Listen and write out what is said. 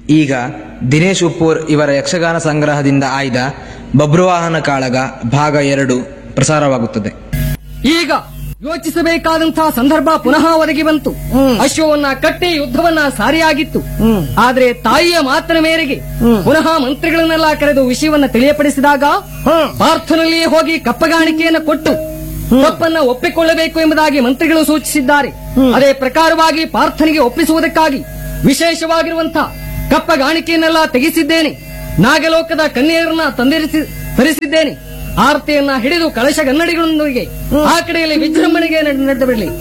ಈಗ ದಿನೇಶ್ ಉಪ್ಪೂರ್ ಇವರ ಯಕ್ಷಗಾನ ಸಂಗ್ರಹದಿಂದ ಆಯ್ದ ಬಬ್ರುವಾಹನ ಕಾಳಗ ಭಾಗ ಎರಡು ಪ್ರಸಾರವಾಗುತ್ತದೆ ಈಗ ಯೋಚಿಸಬೇಕಾದಂತಹ ಸಂದರ್ಭ ಪುನಃ ಒದಗಿ ಬಂತು ಅಶ್ವವನ್ನ ಕಟ್ಟಿ ಯುದ್ಧವನ್ನ ಸಾರಿಯಾಗಿತ್ತು ಆದ್ರೆ ತಾಯಿಯ ಮಾತಿನ ಮೇರೆಗೆ ಪುನಃ ಮಂತ್ರಿಗಳನ್ನೆಲ್ಲ ಕರೆದು ವಿಷಯವನ್ನ ತಿಳಿಯಪಡಿಸಿದಾಗ ಪಾರ್ಥನಲ್ಲಿಯೇ ಹೋಗಿ ಕಪ್ಪಗಾಣಿಕೆಯನ್ನು ಕೊಟ್ಟು ತಪ್ಪನ್ನ ಒಪ್ಪಿಕೊಳ್ಳಬೇಕು ಎಂಬುದಾಗಿ ಮಂತ್ರಿಗಳು ಸೂಚಿಸಿದ್ದಾರೆ ಅದೇ ಪ್ರಕಾರವಾಗಿ ಪಾರ್ಥನಿಗೆ ಒಪ್ಪಿಸುವುದಕ್ಕಾಗಿ ವಿಶೇಷವಾಗಿರುವಂತಹ ಕಪ್ಪಗಾಣಿಕೆಯನ್ನೆಲ್ಲ ತೆಗೆಸಿದ್ದೇನೆ ನಾಗಲೋಕದ ಕನ್ಯೆಯರನ್ನ ತಂದಿರಿಸಿ ತರಿಸಿದ್ದೇನೆ ಆರತಿಯನ್ನ ಹಿಡಿದು ಕಳಶ ಗನ್ನಡಿಗಳೊಂದಿಗೆ ಆ ಕಡೆಯಲ್ಲಿ ವಿಜೃಂಭಣೆಗೆ ನಡೆದು ಬಿಡಲಿ